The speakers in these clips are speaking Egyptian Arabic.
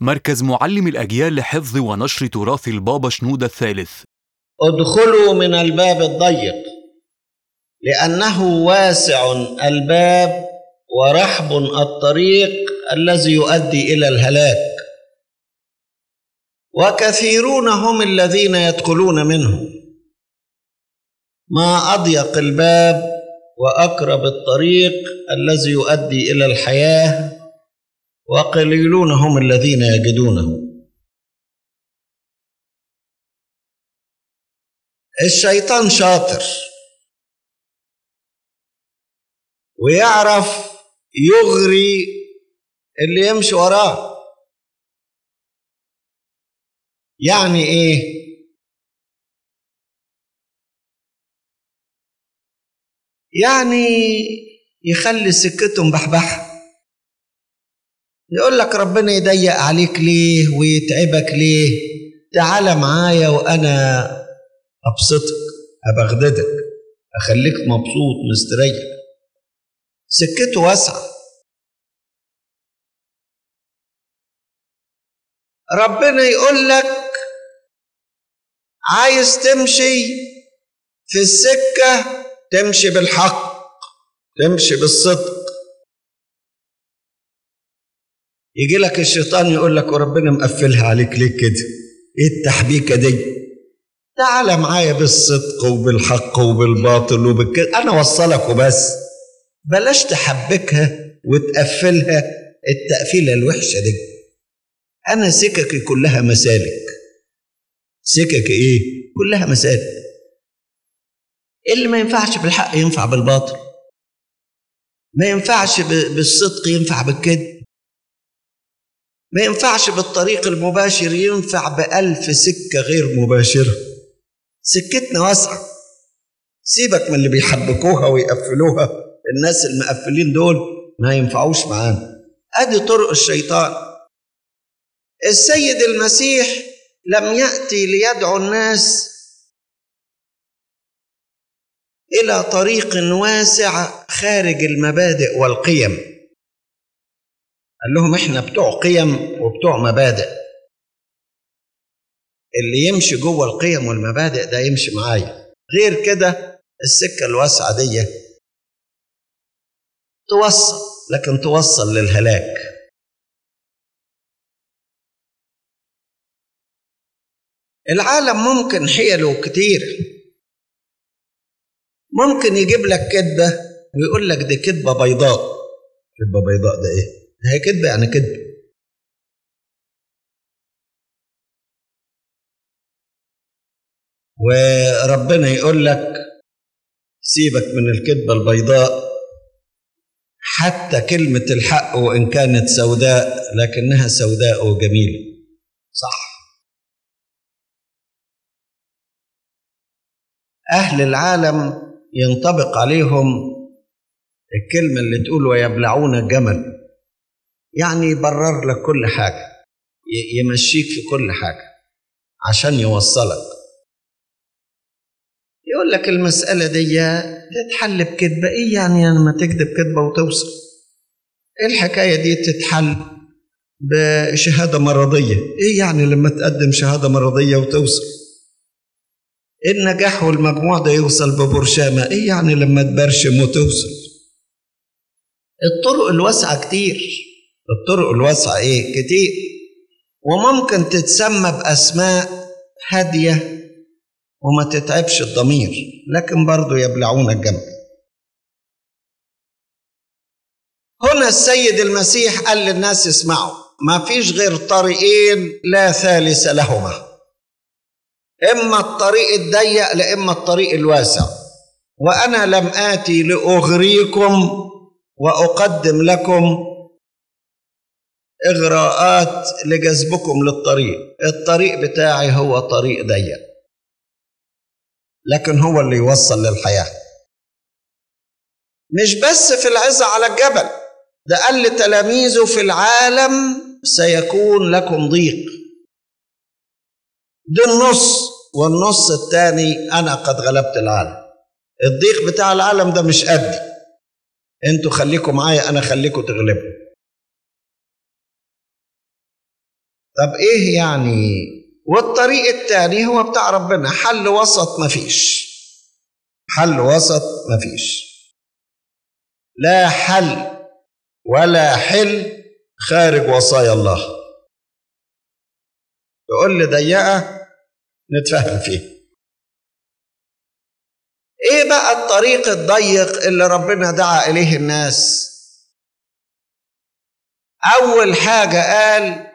مركز معلم الأجيال لحفظ ونشر تراث البابا شنودة الثالث ادخلوا من الباب الضيق لانه واسع الباب ورحب الطريق الذي يؤدي الى الهلاك وكثيرون هم الذين يدخلون منه ما اضيق الباب واقرب الطريق الذي يؤدي الى الحياه وقليلون هم الذين يجدونه الشيطان شاطر ويعرف يغري اللي يمشي وراه يعني ايه يعني يخلي سكته مبحبحه يقول لك ربنا يضيق عليك ليه ويتعبك ليه تعال معايا وانا ابسطك ابغددك اخليك مبسوط مستريح سكته واسعه ربنا يقول لك عايز تمشي في السكه تمشي بالحق تمشي بالصدق يجي لك الشيطان يقول لك وربنا مقفلها عليك ليه كده ايه التحبيكه دي تعال معايا بالصدق وبالحق وبالباطل وبالكده انا اوصلك وبس بلاش تحبكها وتقفلها التقفيله الوحشه دي انا سككي كلها مسالك سكك ايه كلها مسالك اللي ما ينفعش بالحق ينفع بالباطل ما ينفعش بالصدق ينفع بالكذب ما ينفعش بالطريق المباشر ينفع بألف سكة غير مباشرة سكتنا واسعة سيبك من اللي بيحبكوها ويقفلوها الناس المقفلين دول ما ينفعوش معانا ادي طرق الشيطان السيد المسيح لم يأتي ليدعو الناس إلى طريق واسع خارج المبادئ والقيم قال لهم احنا بتوع قيم وبتوع مبادئ اللي يمشي جوه القيم والمبادئ ده يمشي معايا غير كده السكة الواسعة دي توصل لكن توصل للهلاك العالم ممكن حيله كتير ممكن يجيب لك كذبة ويقول لك دي كذبة بيضاء كذبة بيضاء ده ايه؟ هي كذبة يعني كذبة وربنا يقول لك سيبك من الكذبة البيضاء حتى كلمة الحق وإن كانت سوداء لكنها سوداء وجميلة صح أهل العالم ينطبق عليهم الكلمة اللي تقول ويبلعون الجمل يعني يبرر لك كل حاجة يمشيك في كل حاجة عشان يوصلك يقول لك المسألة دي تتحل بكذبة إيه يعني لما تكذب كذبة وتوصل إيه الحكاية دي تتحل بشهادة مرضية إيه يعني لما تقدم شهادة مرضية وتوصل النجاح والمجموع ده يوصل ببرشامة إيه يعني لما تبرشم وتوصل الطرق الواسعة كتير الطرق الواسعة إيه كتير وممكن تتسمى بأسماء هادية وما تتعبش الضمير لكن برضو يبلعون الجمل هنا السيد المسيح قال للناس اسمعوا ما فيش غير طريقين لا ثالث لهما إما الطريق الضيق لإما الطريق الواسع وأنا لم آتي لأغريكم وأقدم لكم إغراءات لجذبكم للطريق الطريق بتاعي هو طريق ضيق لكن هو اللي يوصل للحياة مش بس في العزة على الجبل ده قال لتلاميذه في العالم سيكون لكم ضيق ده النص والنص الثاني أنا قد غلبت العالم الضيق بتاع العالم ده مش قدي انتوا خليكم معايا أنا خليكم تغلبوا طب ايه يعني والطريق التاني هو بتاع ربنا حل وسط مفيش حل وسط مفيش لا حل ولا حل خارج وصايا الله تقول لي ضيقه نتفهم فيه ايه بقى الطريق الضيق اللي ربنا دعا اليه الناس اول حاجه قال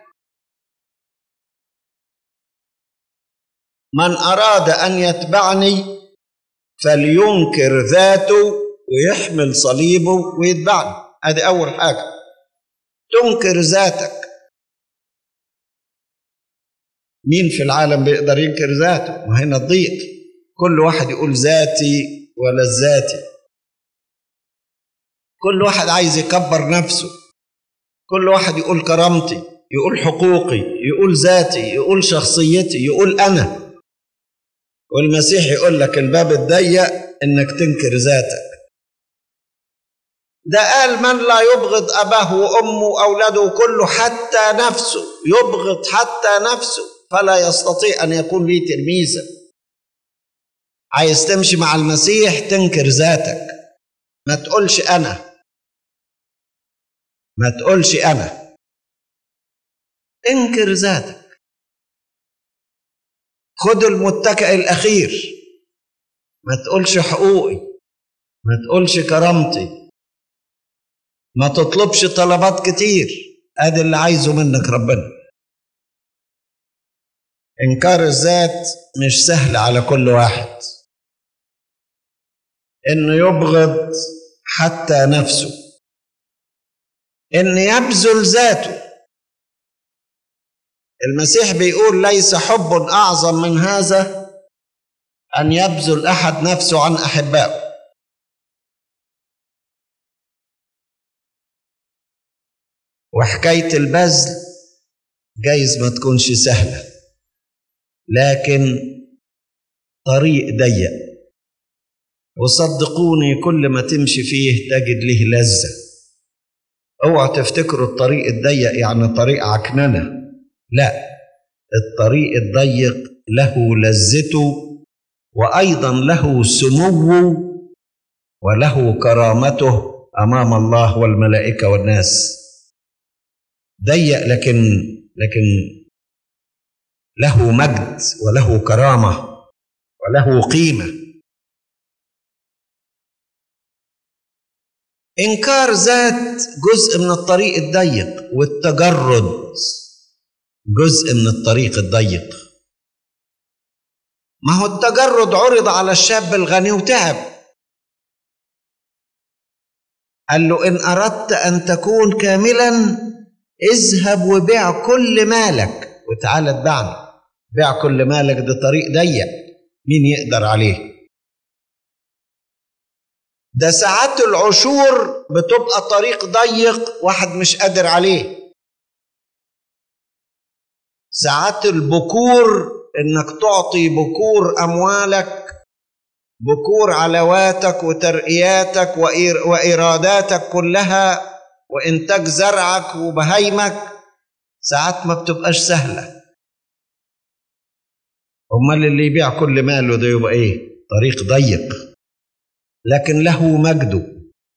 من اراد ان يتبعني فلينكر ذاته ويحمل صليبه ويتبعني ادي اول حاجه تنكر ذاتك مين في العالم بيقدر ينكر ذاته ما هنا الضيق كل واحد يقول ذاتي ولا ذاتي كل واحد عايز يكبر نفسه كل واحد يقول كرامتي يقول حقوقي يقول ذاتي يقول شخصيتي يقول انا والمسيح يقول لك الباب الضيق انك تنكر ذاتك ده قال من لا يبغض اباه وامه واولاده كله حتى نفسه يبغض حتى نفسه فلا يستطيع ان يكون لي تلميذا عايز تمشي مع المسيح تنكر ذاتك ما تقولش انا ما تقولش انا انكر ذاتك خد المتكئ الاخير ما تقولش حقوقي ما تقولش كرامتي ما تطلبش طلبات كتير ادي اللي عايزه منك ربنا انكار الذات مش سهل على كل واحد انه يبغض حتى نفسه ان يبذل ذاته المسيح بيقول ليس حب اعظم من هذا ان يبذل احد نفسه عن احبائه وحكايه البذل جايز ما تكونش سهله لكن طريق ضيق وصدقوني كل ما تمشي فيه تجد له لذة اوعى تفتكروا الطريق الضيق يعني طريق عكننة لا الطريق الضيق له لذته وأيضا له سموه وله كرامته أمام الله والملائكة والناس ضيق لكن لكن له مجد وله كرامة وله قيمة إنكار ذات جزء من الطريق الضيق والتجرد جزء من الطريق الضيق ما هو التجرد عرض على الشاب الغني وتعب قال له إن أردت أن تكون كاملا اذهب وبيع كل مالك وتعالى اتبعني بيع كل مالك ده طريق ضيق مين يقدر عليه ده ساعات العشور بتبقى طريق ضيق واحد مش قادر عليه ساعات البكور انك تعطي بكور اموالك بكور علواتك وترقياتك وايراداتك كلها وانتاج زرعك وبهايمك ساعات ما بتبقاش سهله امال اللي يبيع كل ماله ده يبقى ايه طريق ضيق لكن له مجده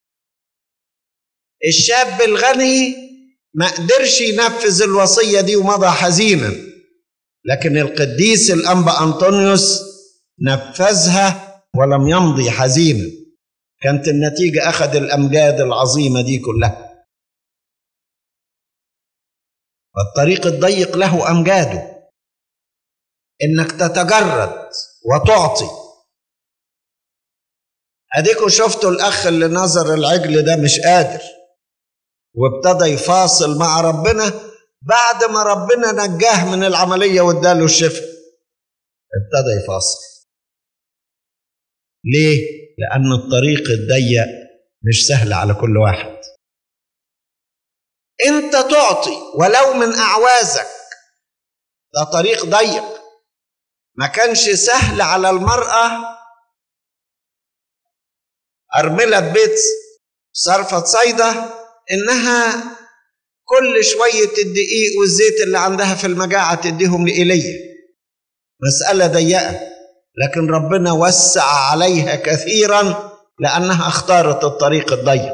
الشاب الغني ما قدرش ينفذ الوصية دي ومضى حزينا لكن القديس الأنبا أنطونيوس نفذها ولم يمضي حزينا كانت النتيجة أخذ الأمجاد العظيمة دي كلها فالطريق الضيق له أمجاده إنك تتجرد وتعطي اديكوا شفتوا الاخ اللي نظر العجل ده مش قادر وابتدى يفاصل مع ربنا بعد ما ربنا نجاه من العملية واداله الشفاء ابتدى يفاصل ليه؟ لأن الطريق الضيق مش سهل على كل واحد انت تعطي ولو من أعوازك ده طريق ضيق ما كانش سهل على المرأة أرملة بيت صرفة صيدا إنها كل شوية الدقيق والزيت اللي عندها في المجاعة تديهم لإيليا مسألة ضيقة لكن ربنا وسع عليها كثيرا لأنها اختارت الطريق الضيق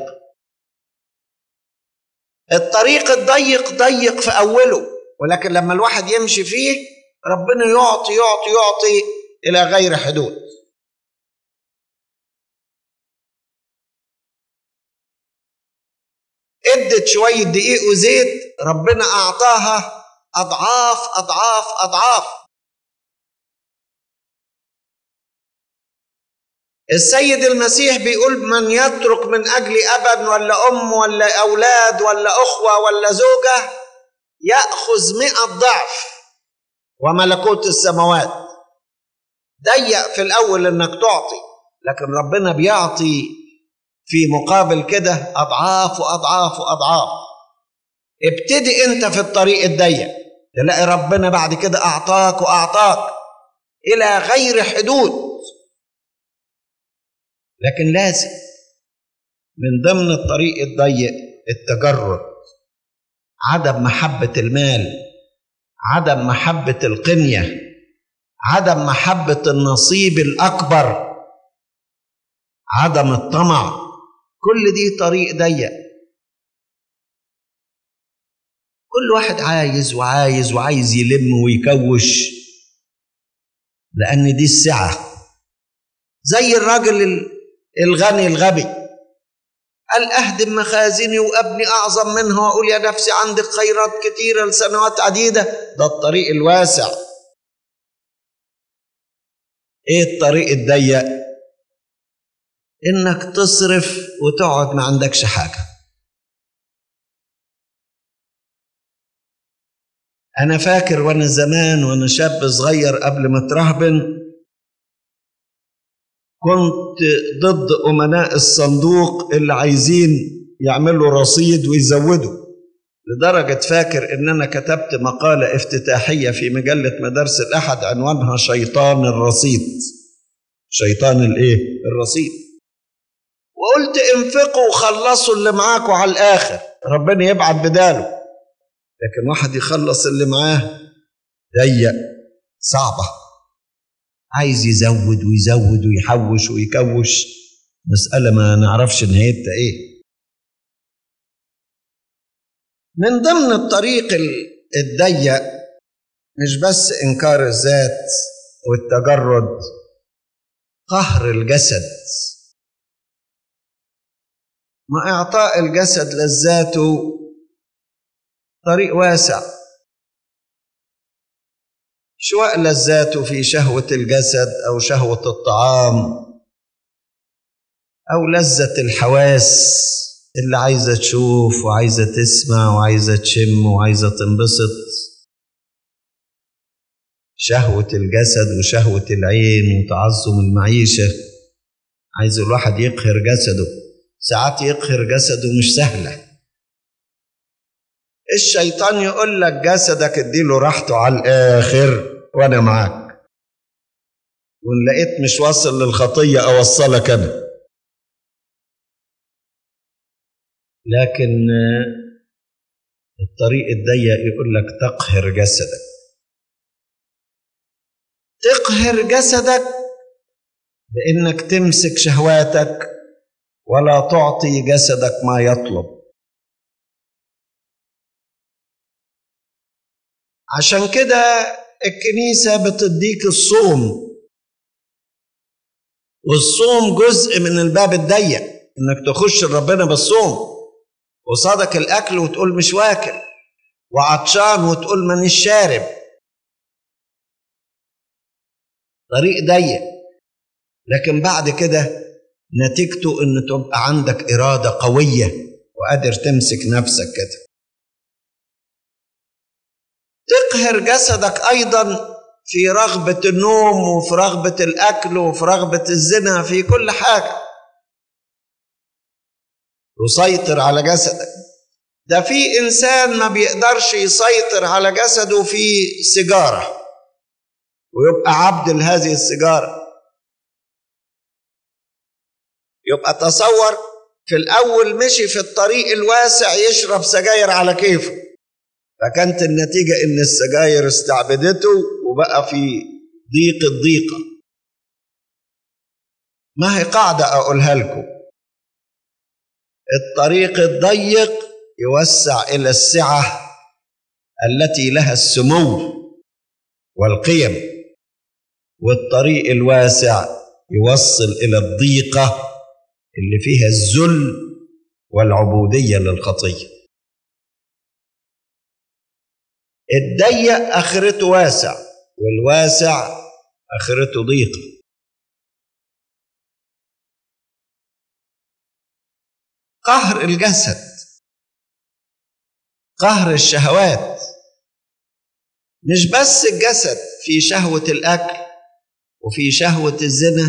الطريق الضيق ضيق في أوله ولكن لما الواحد يمشي فيه ربنا يعطي يعطي يعطي إلى غير حدود ادت شوية دقيق وزيت ربنا أعطاها أضعاف أضعاف أضعاف السيد المسيح بيقول من يترك من أجل أبا ولا أم ولا أولاد ولا أخوة ولا زوجة يأخذ مئة ضعف وملكوت السماوات ضيق في الأول إنك تعطي لكن ربنا بيعطي في مقابل كده أضعاف وأضعاف وأضعاف ابتدي أنت في الطريق الضيق تلاقي ربنا بعد كده أعطاك وأعطاك إلى غير حدود لكن لازم من ضمن الطريق الضيق التجرد عدم محبة المال عدم محبة القنية عدم محبة النصيب الأكبر عدم الطمع كل دي طريق ضيق كل واحد عايز وعايز وعايز يلم ويكوش لأن دي السعة زي الراجل الغني الغبي قال أهدم مخازني وأبني أعظم منها وأقول يا نفسي عندك خيرات كثيرة لسنوات عديدة ده الطريق الواسع إيه الطريق الضيق إنك تصرف وتقعد ما عندكش حاجة أنا فاكر وأنا زمان وأنا شاب صغير قبل ما اترهبن كنت ضد أمناء الصندوق اللي عايزين يعملوا رصيد ويزودوا لدرجة فاكر إن أنا كتبت مقالة افتتاحية في مجلة مدارس الأحد عنوانها شيطان الرصيد شيطان الإيه؟ الرصيد وقلت انفقوا وخلصوا اللي معاكوا على الآخر ربنا يبعت بداله لكن واحد يخلص اللي معاه ضيق صعبه عايز يزود ويزود ويحوش ويكوش مسألة ما نعرفش نهايتها إيه من ضمن الطريق الضيق مش بس إنكار الذات والتجرد قهر الجسد ما إعطاء الجسد لذاته طريق واسع شواء لذاته في شهوة الجسد أو شهوة الطعام أو لذة الحواس اللي عايزة تشوف وعايزة تسمع وعايزة تشم وعايزة تنبسط شهوة الجسد وشهوة العين وتعظم المعيشة عايز الواحد يقهر جسده ساعات يقهر جسده مش سهلة الشيطان يقول لك جسدك اديله راحته على الآخر وأنا معاك وإن لقيت مش واصل للخطية أوصلك أنا لكن الطريق الضيق يقول لك تقهر جسدك تقهر جسدك بانك تمسك شهواتك ولا تعطي جسدك ما يطلب عشان كده الكنيسه بتديك الصوم والصوم جزء من الباب الضيق انك تخش لربنا بالصوم وصادك الاكل وتقول مش واكل وعطشان وتقول مانيش شارب طريق ضيق لكن بعد كده نتيجته ان تبقى عندك اراده قويه وقادر تمسك نفسك كده تقهر جسدك ايضا في رغبه النوم وفي رغبه الاكل وفي رغبه الزنا في كل حاجه يسيطر على جسدك ده في انسان ما بيقدرش يسيطر على جسده في سيجاره ويبقى عبد لهذه السيجاره يبقى تصور في الأول مشي في الطريق الواسع يشرب سجاير على كيفه فكانت النتيجة إن السجاير استعبدته وبقى في ضيق الضيقة ما هي قاعدة أقولها لكم الطريق الضيق يوسع إلى السعة التي لها السمو والقيم والطريق الواسع يوصل إلى الضيقة اللي فيها الذل والعبودية للخطية الضيق آخرته واسع والواسع آخرته ضيقة قهر الجسد قهر الشهوات مش بس الجسد في شهوة الأكل وفي شهوة الزنا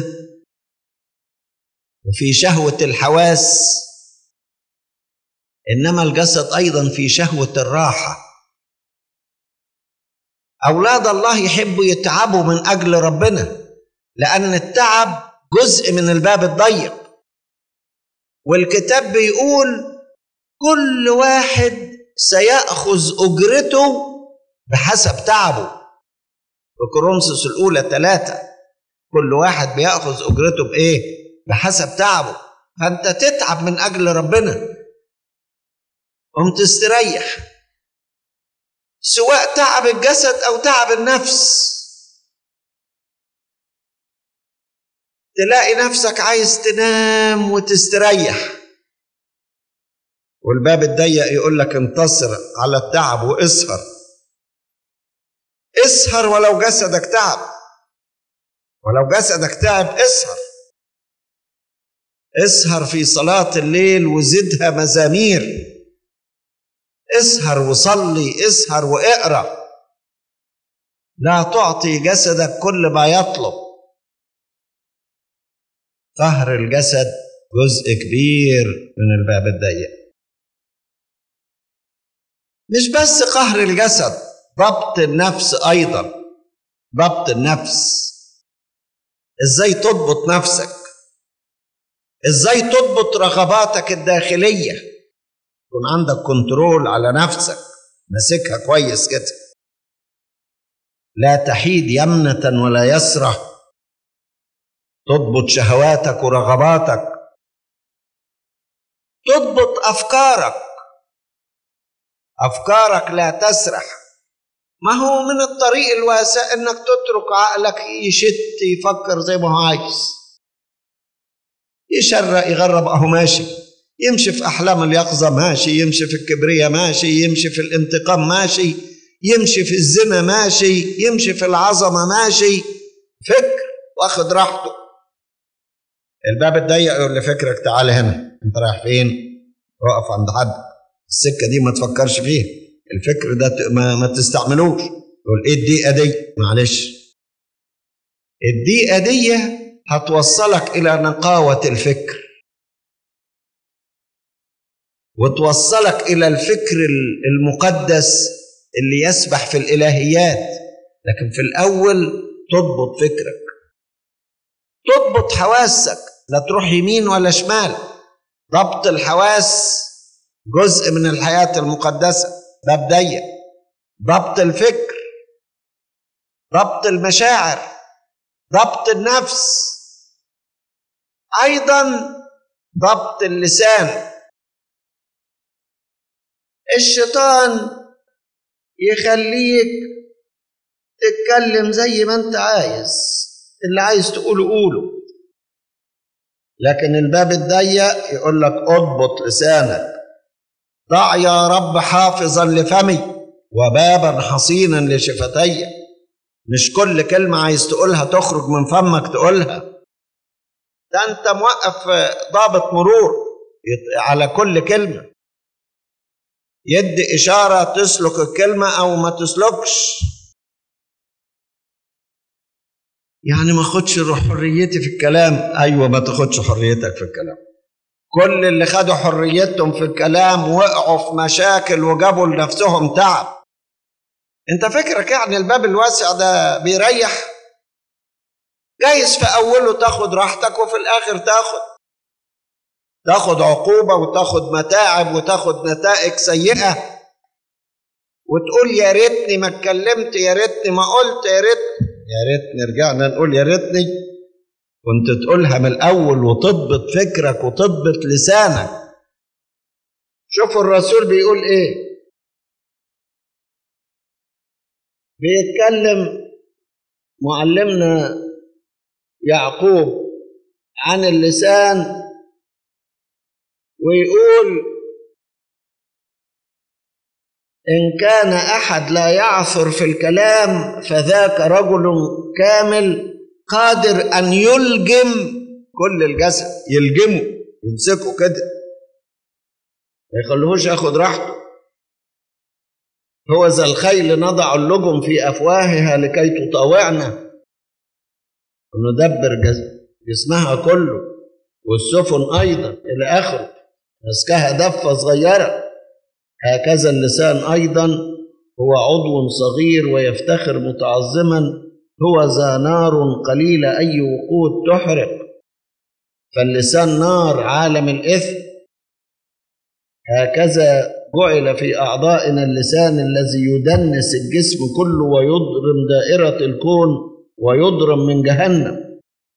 وفي شهوة الحواس إنما الجسد أيضا في شهوة الراحة أولاد الله يحبوا يتعبوا من أجل ربنا لأن التعب جزء من الباب الضيق والكتاب بيقول كل واحد سيأخذ أجرته بحسب تعبه في كورنثوس الأولى ثلاثة كل واحد بيأخذ أجرته بإيه؟ بحسب تعبه فأنت تتعب من أجل ربنا قم تستريح سواء تعب الجسد أو تعب النفس تلاقي نفسك عايز تنام وتستريح والباب الضيق يقول لك انتصر على التعب واسهر اسهر ولو جسدك تعب ولو جسدك تعب اسهر اسهر في صلاة الليل وزدها مزامير اسهر وصلي اسهر واقرا لا تعطي جسدك كل ما يطلب قهر الجسد جزء كبير من الباب الضيق مش بس قهر الجسد ضبط النفس ايضا ضبط النفس ازاي تضبط نفسك ازاي تضبط رغباتك الداخليه يكون عندك كنترول على نفسك ماسكها كويس كده لا تحيد يمنة ولا يسرة تضبط شهواتك ورغباتك تضبط أفكارك أفكارك لا تسرح ما هو من الطريق الواسع انك تترك عقلك يشت يفكر زي ما هو عايز يشرق يغرب اهو ماشي يمشي في احلام اليقظه ماشي يمشي في الكبرياء ماشي يمشي في الانتقام ماشي يمشي في الزنا ماشي يمشي في العظمه ماشي فكر واخد راحته الباب الضيق يقول لفكرك تعال هنا انت رايح فين اقف عند حد السكه دي ما تفكرش فيها الفكر ده ما, ما تستعملوش يقول ايه الدقيقه دي معلش الدقيقه دي هتوصلك الى نقاوه الفكر وتوصلك الى الفكر المقدس اللي يسبح في الالهيات لكن في الاول تضبط فكرك تضبط حواسك لا تروح يمين ولا شمال ضبط الحواس جزء من الحياه المقدسه باب ضيق ضبط الفكر ضبط المشاعر ضبط النفس ايضا ضبط اللسان الشيطان يخليك تتكلم زي ما انت عايز اللي عايز تقوله قوله لكن الباب الضيق يقول لك اضبط لسانك ضع يا رب حافظا لفمي وبابا حصينا لشفتي مش كل كلمة عايز تقولها تخرج من فمك تقولها ده انت موقف ضابط مرور على كل كلمة يدي إشارة تسلك الكلمة أو ما تسلكش يعني ما خدش حريتي في الكلام أيوة ما تاخدش حريتك في الكلام كل اللي خدوا حريتهم في الكلام وقعوا في مشاكل وجابوا لنفسهم تعب انت فكرك يعني الباب الواسع ده بيريح جايز في اوله تاخد راحتك وفي الاخر تاخد تاخد عقوبة وتاخد متاعب وتاخد نتائج سيئة وتقول يا ريتني ما اتكلمت يا ريتني ما قلت يا ريتني يا ريتني رجعنا نقول يا ريتني كنت تقولها من الأول وتضبط فكرك وتضبط لسانك شوفوا الرسول بيقول ايه بيتكلم معلمنا يعقوب عن اللسان ويقول إن كان أحد لا يعثر في الكلام فذاك رجل كامل قادر أن يلجم كل الجسد يلجمه يمسكه كده ما يخليهوش ياخد راحته هو ذا الخيل نضع اللجم في أفواهها لكي تطاوعنا وندبر جسمها كله والسفن أيضا إلى آخره مسكها دفة صغيرة هكذا اللسان أيضا هو عضو صغير ويفتخر متعظما هو ذا نار قليلة أي وقود تحرق فاللسان نار عالم الإثم هكذا جعل في أعضائنا اللسان الذي يدنس الجسم كله ويضرم دائرة الكون ويضرم من جهنم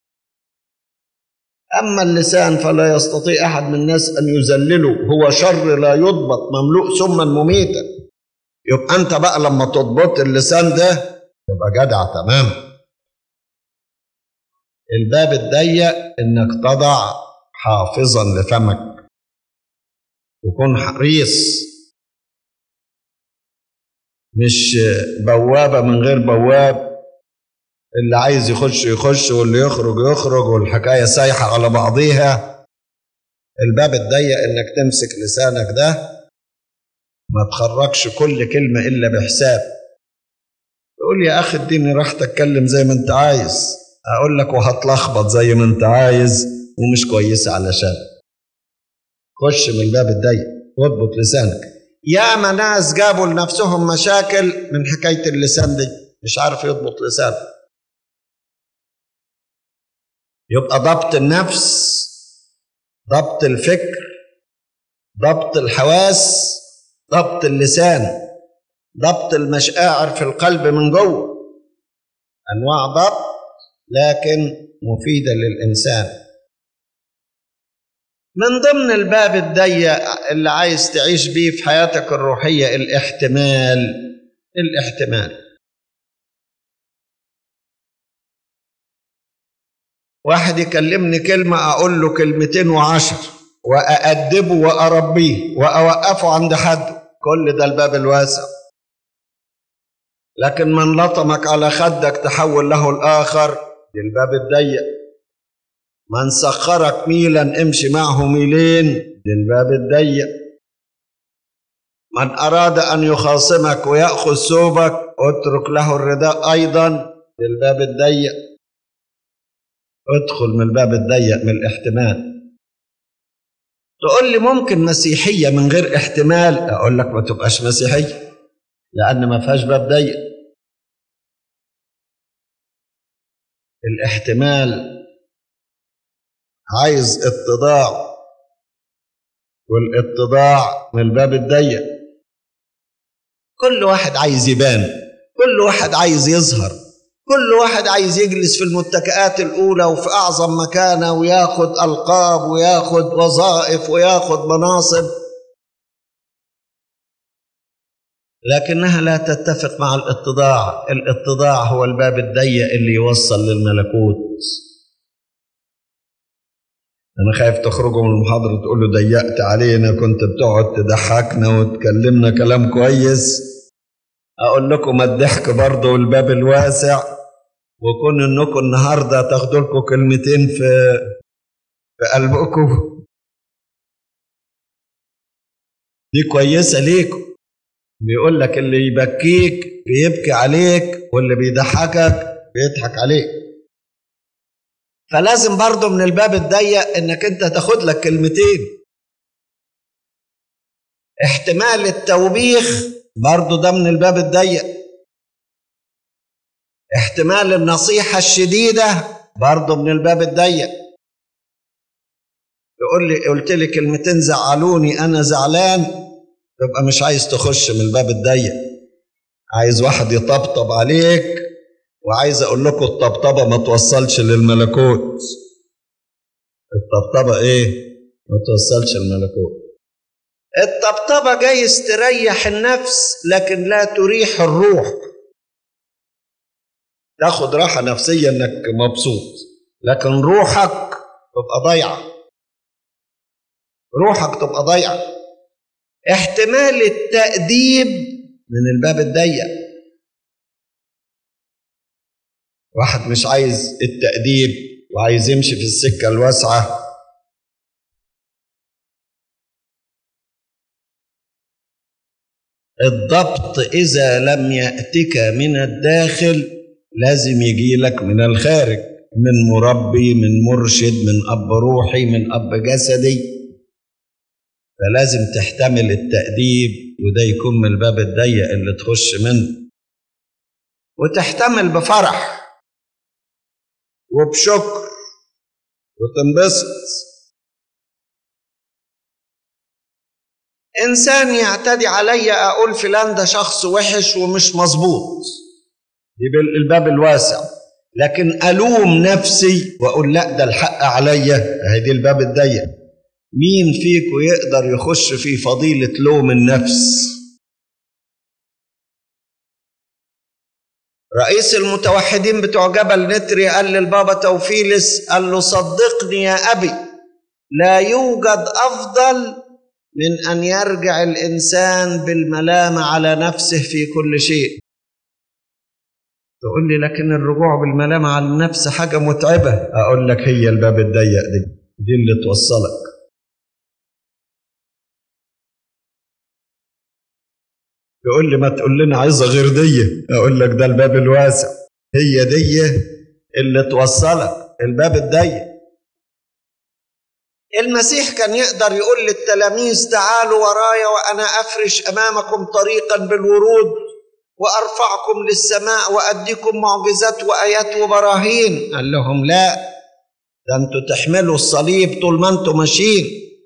أما اللسان فلا يستطيع أحد من الناس أن يذلله هو شر لا يضبط مملوء سما مميتا يبقى أنت بقى لما تضبط اللسان ده تبقى جدع تمام الباب الضيق إنك تضع حافظا لفمك وكن حريص مش بوابة من غير بواب اللي عايز يخش يخش واللي يخرج يخرج والحكاية سايحة على بعضيها الباب الضيق انك تمسك لسانك ده ما تخرجش كل كلمة إلا بحساب تقول يا أخي اديني راحتك اتكلم زي ما أنت عايز أقول لك وهتلخبط زي ما أنت عايز ومش كويسة علشان خش من الباب الضيق واضبط لسانك ياما ناس جابوا لنفسهم مشاكل من حكاية اللسان دي مش عارف يضبط لسانه يبقى ضبط النفس ضبط الفكر ضبط الحواس ضبط اللسان ضبط المشاعر في القلب من جوه انواع ضبط لكن مفيده للانسان من ضمن الباب الضيق اللي عايز تعيش بيه في حياتك الروحيه الاحتمال الاحتمال واحد يكلمني كلمة أقول له كلمتين وعشر وأأدبه وأربيه وأوقفه عند حد كل ده الباب الواسع لكن من لطمك على خدك تحول له الآخر دي الباب الضيق من سخرك ميلا امشي معه ميلين دي الباب الضيق من أراد أن يخاصمك ويأخذ ثوبك اترك له الرداء أيضا دي الباب الضيق ادخل من الباب الضيق من الاحتمال تقول لي ممكن مسيحية من غير احتمال أقول لك ما تبقاش مسيحية لأن ما فيهاش باب ضيق الاحتمال عايز اتضاع والاتضاع من الباب الضيق كل واحد عايز يبان كل واحد عايز يظهر كل واحد عايز يجلس في المتكئات الأولى وفي أعظم مكانة وياخد ألقاب وياخد وظائف وياخد مناصب لكنها لا تتفق مع الاتضاع الاتضاع هو الباب الضيق اللي يوصل للملكوت أنا خايف تخرجوا من المحاضرة تقول له ضيقت علينا كنت بتقعد تضحكنا وتكلمنا كلام كويس أقول لكم الضحك برضه والباب الواسع وكون انكم النهارده تاخدوا لكم كلمتين في في قلبكم دي كويسه ليكم بيقول لك اللي يبكيك بيبكي عليك واللي بيضحكك بيضحك عليك فلازم برضه من الباب الضيق انك انت تاخد لك كلمتين احتمال التوبيخ برضه ده من الباب الضيق احتمال النصيحة الشديدة برضه من الباب الضيق يقول لي قلت لي كلمتين زعلوني انا زعلان تبقى مش عايز تخش من الباب الضيق عايز واحد يطبطب عليك وعايز اقول لكم الطبطبه ما توصلش للملكوت الطبطبه ايه ما توصلش الملكوت الطبطبه جايز تريح النفس لكن لا تريح الروح تاخد راحه نفسيه انك مبسوط لكن روحك تبقى ضايعه روحك تبقى ضايعه احتمال التأديب من الباب الضيق واحد مش عايز التأديب وعايز يمشي في السكة الواسعة الضبط إذا لم يأتك من الداخل لازم يجي لك من الخارج من مربي من مرشد من أب روحي من أب جسدي فلازم تحتمل التأديب وده يكون من الباب الضيق اللي تخش منه وتحتمل بفرح وبشكر وتنبسط انسان يعتدي علي اقول فلان ده شخص وحش ومش مظبوط دي الباب الواسع لكن الوم نفسي واقول لا ده الحق عليا هذه الباب الضيق مين فيكم يقدر يخش في فضيله لوم النفس رئيس المتوحدين بتوع جبل نتري قال للبابا توفيلس قال له صدقني يا أبي لا يوجد أفضل من أن يرجع الإنسان بالملامة على نفسه في كل شيء تقول لي لكن الرجوع بالملامة على النفس حاجة متعبة أقول لك هي الباب الضيق دي دي اللي توصلك يقول لي ما تقول لنا عايزه غير دي اقول لك ده الباب الواسع هي دي اللي توصلك الباب الضيق المسيح كان يقدر يقول للتلاميذ تعالوا ورايا وانا افرش امامكم طريقا بالورود وارفعكم للسماء واديكم معجزات وايات وبراهين قال لهم لا ده انتوا تحملوا الصليب طول ما انتوا ماشيين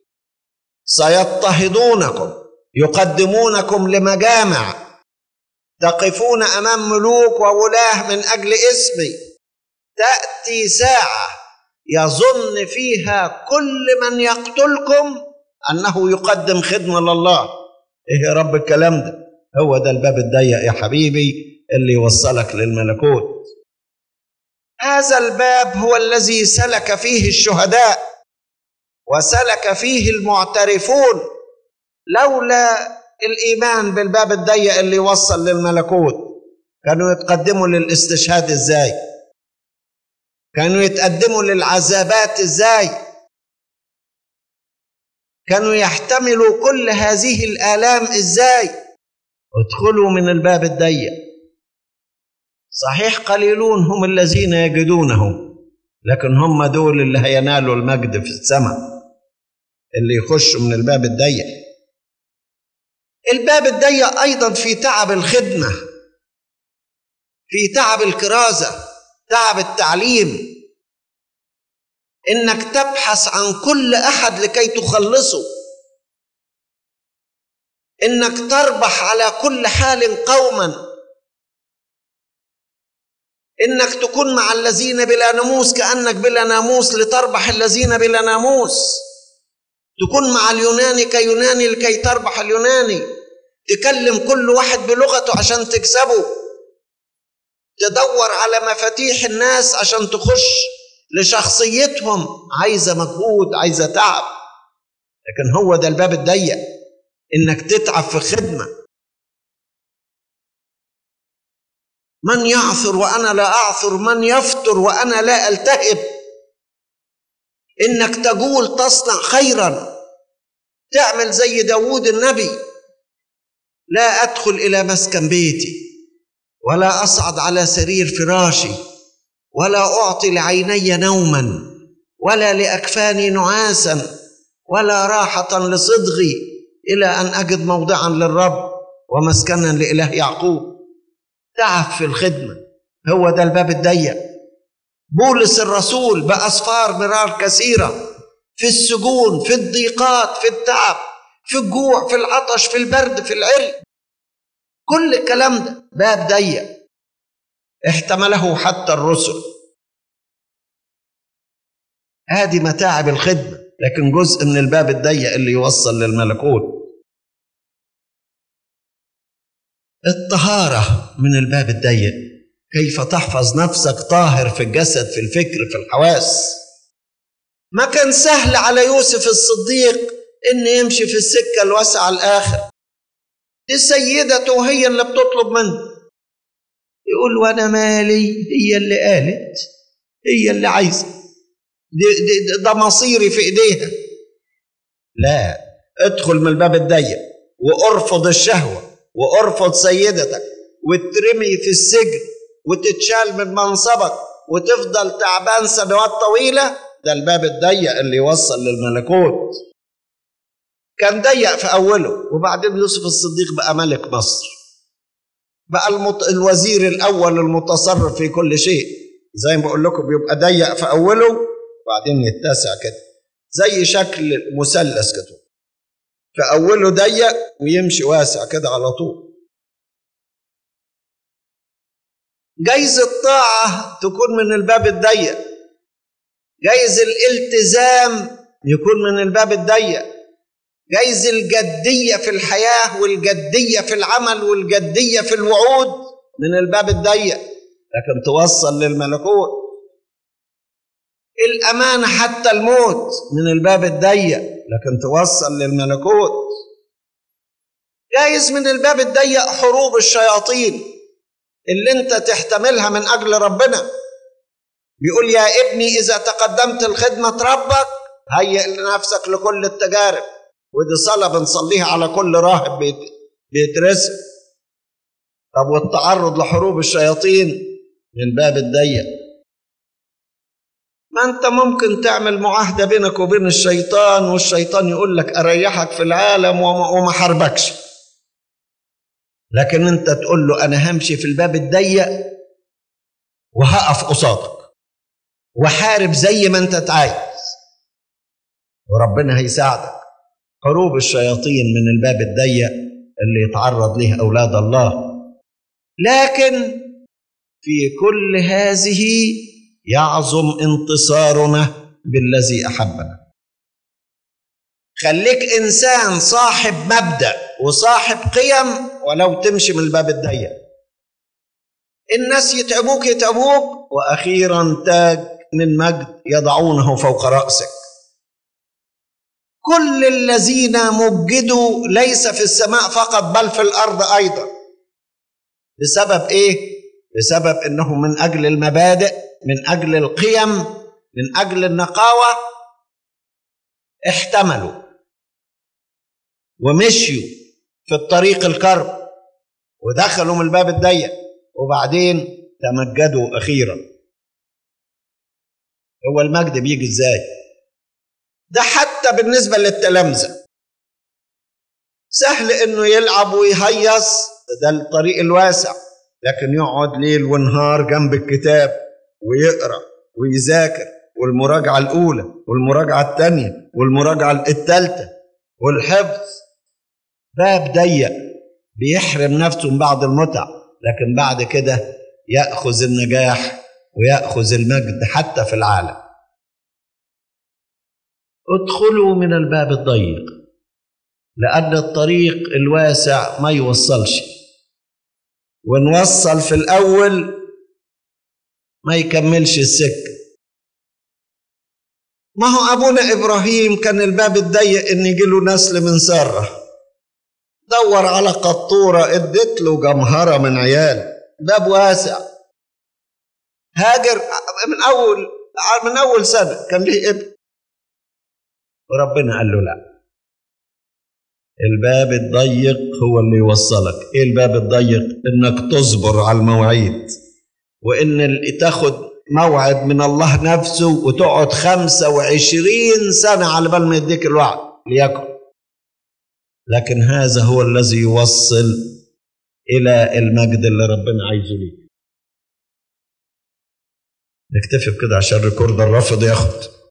سيضطهدونكم يقدمونكم لمجامع تقفون امام ملوك وولاه من اجل اسمي تاتي ساعه يظن فيها كل من يقتلكم انه يقدم خدمه لله ايه يا رب الكلام ده هو ده الباب الضيق يا حبيبي اللي يوصلك للملكوت هذا الباب هو الذي سلك فيه الشهداء وسلك فيه المعترفون لولا الايمان بالباب الضيق اللي يوصل للملكوت كانوا يتقدموا للاستشهاد ازاي كانوا يتقدموا للعذابات ازاي كانوا يحتملوا كل هذه الالام ازاي ادخلوا من الباب الضيق صحيح قليلون هم الذين يجدونه لكن هم دول اللي هينالوا المجد في السماء اللي يخشوا من الباب الضيق الباب الضيق ايضا في تعب الخدمه في تعب الكرازه تعب التعليم انك تبحث عن كل احد لكي تخلصه انك تربح على كل حال قوما انك تكون مع الذين بلا ناموس كانك بلا ناموس لتربح الذين بلا ناموس تكون مع اليوناني كيوناني لكي تربح اليوناني تكلم كل واحد بلغته عشان تكسبه تدور على مفاتيح الناس عشان تخش لشخصيتهم عايزه مجهود عايزه تعب لكن هو ده الباب الضيق انك تتعب في خدمه من يعثر وانا لا اعثر من يفطر وانا لا التهب انك تقول تصنع خيرا تعمل زي داوود النبي لا ادخل الى مسكن بيتي ولا اصعد على سرير فراشي ولا اعطي لعيني نوما ولا لاكفاني نعاسا ولا راحه لصدغي الى ان اجد موضعا للرب ومسكنا لاله يعقوب تعب في الخدمه هو ده الباب الضيق بولس الرسول باسفار مرار كثيره في السجون في الضيقات في التعب في الجوع في العطش في البرد في العري كل الكلام ده باب ضيق احتمله حتى الرسل هذه متاعب الخدمة لكن جزء من الباب الضيق اللي يوصل للملكوت الطهارة من الباب الضيق كيف تحفظ نفسك طاهر في الجسد في الفكر في الحواس ما كان سهل على يوسف الصديق ان يمشي في السكة الواسعة الآخر دي سيدته هي اللي بتطلب منه يقول وانا مالي هي اللي قالت هي اللي عايزه دي دي ده مصيري في ايديها لا ادخل من الباب الضيق وارفض الشهوه وارفض سيدتك وترمي في السجن وتتشال من منصبك وتفضل تعبان سنوات طويله ده الباب الضيق اللي يوصل للملكوت كان ضيق في اوله وبعدين يوسف الصديق بقى ملك مصر بقى المط... الوزير الاول المتصرف في كل شيء زي ما بقول لكم بيبقى ضيق في اوله وبعدين يتسع كده زي شكل مثلث كده في اوله ضيق ويمشي واسع كده على طول جايز الطاعة تكون من الباب الضيق جايز الالتزام يكون من الباب الضيق جايز الجدية في الحياة والجدية في العمل والجدية في الوعود من الباب الضيق لكن توصل للملكوت الأمانة حتى الموت من الباب الضيق لكن توصل للملكوت جايز من الباب الضيق حروب الشياطين اللي انت تحتملها من أجل ربنا بيقول يا ابني إذا تقدمت لخدمة ربك هيئ لنفسك لكل التجارب ودي صلاة بنصليها على كل راهب بيت بيترسم طب والتعرض لحروب الشياطين من الباب الضيق ما انت ممكن تعمل معاهدة بينك وبين الشيطان والشيطان يقول لك اريحك في العالم وما, وما حاربكش لكن انت تقول له انا همشي في الباب الضيق وهقف قصادك وحارب زي ما انت عايز وربنا هيساعدك حروب الشياطين من الباب الضيق اللي يتعرض له اولاد الله لكن في كل هذه يعظم انتصارنا بالذي احبنا خليك انسان صاحب مبدا وصاحب قيم ولو تمشي من الباب الضيق الناس يتعبوك يتعبوك واخيرا تاج من مجد يضعونه فوق راسك كل الذين مجدوا ليس في السماء فقط بل في الارض ايضا بسبب ايه بسبب انهم من اجل المبادئ من اجل القيم من اجل النقاوه احتملوا ومشيوا في الطريق الكرب ودخلوا من الباب الضيق وبعدين تمجدوا اخيرا هو المجد بيجي ازاي ده حتى بالنسبه للتلامذه سهل انه يلعب ويهيص ده الطريق الواسع لكن يقعد ليل ونهار جنب الكتاب ويقرا ويذاكر والمراجعه الاولى والمراجعه الثانيه والمراجعه الثالثه والحفظ باب ضيق بيحرم نفسه من بعض المتع لكن بعد كده ياخذ النجاح وياخذ المجد حتى في العالم ادخلوا من الباب الضيق لان الطريق الواسع ما يوصلش ونوصل في الاول ما يكملش السكه ما هو ابونا ابراهيم كان الباب الضيق ان يجي له نسل من ساره دور على قطوره ادت له جمهره من عيال باب واسع هاجر من اول من اول سنه كان ليه ابن وربنا قال له لا الباب الضيق هو اللي يوصلك ايه الباب الضيق انك تصبر على المواعيد وان تاخد موعد من الله نفسه وتقعد خمسة وعشرين سنة على بال ما يديك الوعد ليكن لكن هذا هو الذي يوصل إلى المجد اللي ربنا عايزه ليك نكتفي بكده عشان الريكورد الرافض ياخد